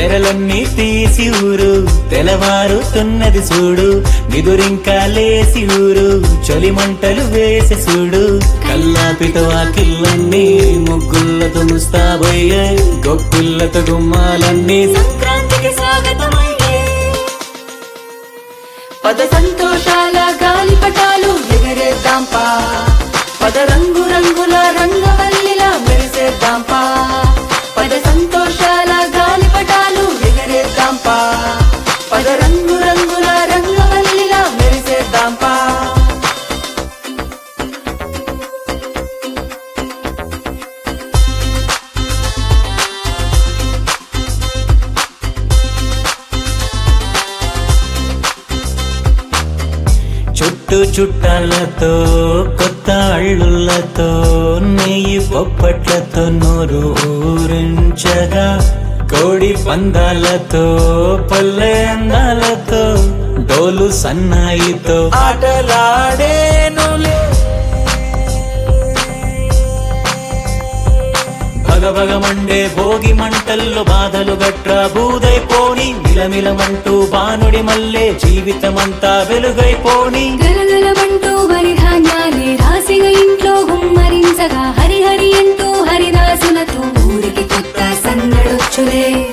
తెరలన్నీ తీసి ఊరు తెలవారుతున్నది చూడు నిదురింకా లేసి ఊరు చొలి మంటలు వేసి చూడు కల్లాపిత వాకిళ్ళన్నీ ముగ్గులతో ముస్తాబోయే గొప్పిళ్ళతో గుమ్మాలన్నీ సంక్రాంతికి స్వాగతమయ్యే పద సంతోషాల గాలిపటాలు ఎగరేద్దాంపా పద రంగు రంగుల రంగవల్లిలా మెరిసేద్దాంపా పద సంతోషాల గాలిపటాలు ఎగరేద్దాంపా పద రంగు రంగుల రంగవల్లిలా మెరిసేద్దాంపా చుట్టు చుట్టాలతో కొత్త అళ్ళులతో నెయ్యి బొప్పట్లతో నోరు ఊరించగా కోడి పందాలతో పల్లె అందాలతో డోలు సన్నాయితో ఆటలాడేనులే భగభగమండే భోగి మంటల్లో బాధలు గట్రా బూదైపోని మిలమిలమంటూ బానుడి మల్లే జీవితమంతా వెలుగైపోని గలగలమంటూ వరిధాన్యాలే రాసిగా ఇంట్లో గుమ్మరించగా హరిహరి అంటూ హరిదాసులతో ఊరికి కొత్త సన్నడొచ్చులే